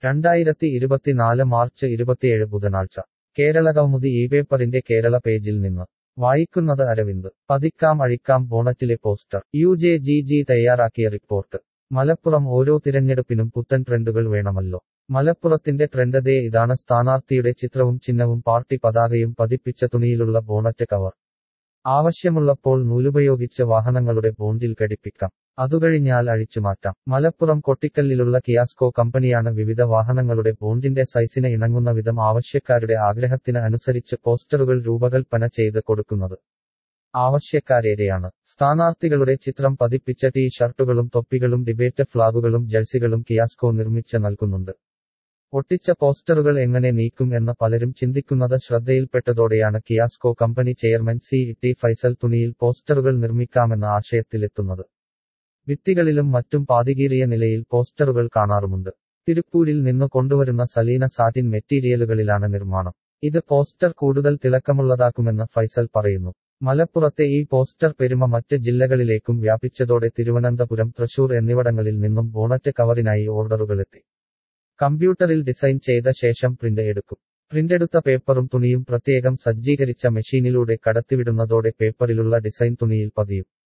രണ്ടായിരത്തി ഇരുപത്തിനാല് മാർച്ച് ഇരുപത്തിയേഴ് ബുധനാഴ്ച കേരള കൗമുദി ഈ പേപ്പറിന്റെ കേരള പേജിൽ നിന്ന് വായിക്കുന്നത് അരവിന്ദ് പതിക്കാം അഴിക്കാം ബോണറ്റിലെ poster U J G G തയ്യാറാക്കിയ റിപ്പോർട്ട് മലപ്പുറം ഓരോ തിരഞ്ഞെടുപ്പിനും പുത്തൻ ട്രെൻഡുകൾ വേണമല്ലോ മലപ്പുറത്തിന്റെ ട്രെൻഡ് ദേ ഇതാണ് സ്ഥാനാർത്ഥിയുടെ ചിത്രവും ചിഹ്നവും പാർട്ടി പതാകയും പതിപ്പിച്ച തുണിയിലുള്ള ബോണറ്റ് കവർ ആവശ്യമുള്ളപ്പോൾ നൂലുപയോഗിച്ച് വാഹനങ്ങളുടെ ബോണ്ടിൽ ഘടിപ്പിക്കാം അതുകഴിഞ്ഞാൽ അഴിച്ചുമാറ്റാം മലപ്പുറം കൊട്ടിക്കല്ലിലുള്ള കിയാസ്കോ കമ്പനിയാണ് വിവിധ വാഹനങ്ങളുടെ ബോണ്ടിന്റെ സൈസിന് ഇണങ്ങുന്ന വിധം ആവശ്യക്കാരുടെ ആഗ്രഹത്തിന് അനുസരിച്ച് പോസ്റ്ററുകൾ രൂപകൽപ്പന ചെയ്ത് കൊടുക്കുന്നത് ആവശ്യക്കാരേരെയാണ് സ്ഥാനാർത്ഥികളുടെ ചിത്രം പതിപ്പിച്ച ടീ ഷർട്ടുകളും തൊപ്പികളും ഡിബേറ്റ് ഫ്ലാഗുകളും ജഴ്സികളും കിയാസ്കോ നിർമ്മിച്ച് നൽകുന്നുണ്ട് ഒട്ടിച്ച പോസ്റ്ററുകൾ എങ്ങനെ നീക്കും എന്ന് പലരും ചിന്തിക്കുന്നത് ശ്രദ്ധയിൽപ്പെട്ടതോടെയാണ് Kiasko company chairman C T Faisal തുണിയിൽ പോസ്റ്ററുകൾ നിർമ്മിക്കാമെന്ന ആശയത്തിലെത്തുന്നത് ഭിത്തികളിലും മറ്റും പാതികീറിയ നിലയിൽ പോസ്റ്ററുകൾ കാണാറുമുണ്ട് തിരുപ്പൂരിൽ നിന്ന് കൊണ്ടുവരുന്ന സലീന സാറ്റിൻ മെറ്റീരിയലുകളിലാണ് നിർമ്മാണം ഇത് പോസ്റ്റർ കൂടുതൽ തിളക്കമുള്ളതാക്കുമെന്ന് ഫൈസൽ പറയുന്നു മലപ്പുറത്തെ ഈ പോസ്റ്റർ പെരുമ മറ്റ് ജില്ലകളിലേക്കും വ്യാപിച്ചതോടെ തിരുവനന്തപുരം തൃശൂർ എന്നിവിടങ്ങളിൽ നിന്നും ബോണറ്റ് കവറിനായി ഓർഡറുകളെത്തി കമ്പ്യൂട്ടറിൽ ഡിസൈൻ ചെയ്ത ശേഷം പ്രിന്റ് എടുക്കും പ്രിന്റെടുത്ത പേപ്പറും തുണിയും പ്രത്യേകം സജ്ജീകരിച്ച മെഷീനിലൂടെ കടത്തിവിടുന്നതോടെ പേപ്പറിലുള്ള ഡിസൈൻ തുണിയിൽ പതിയും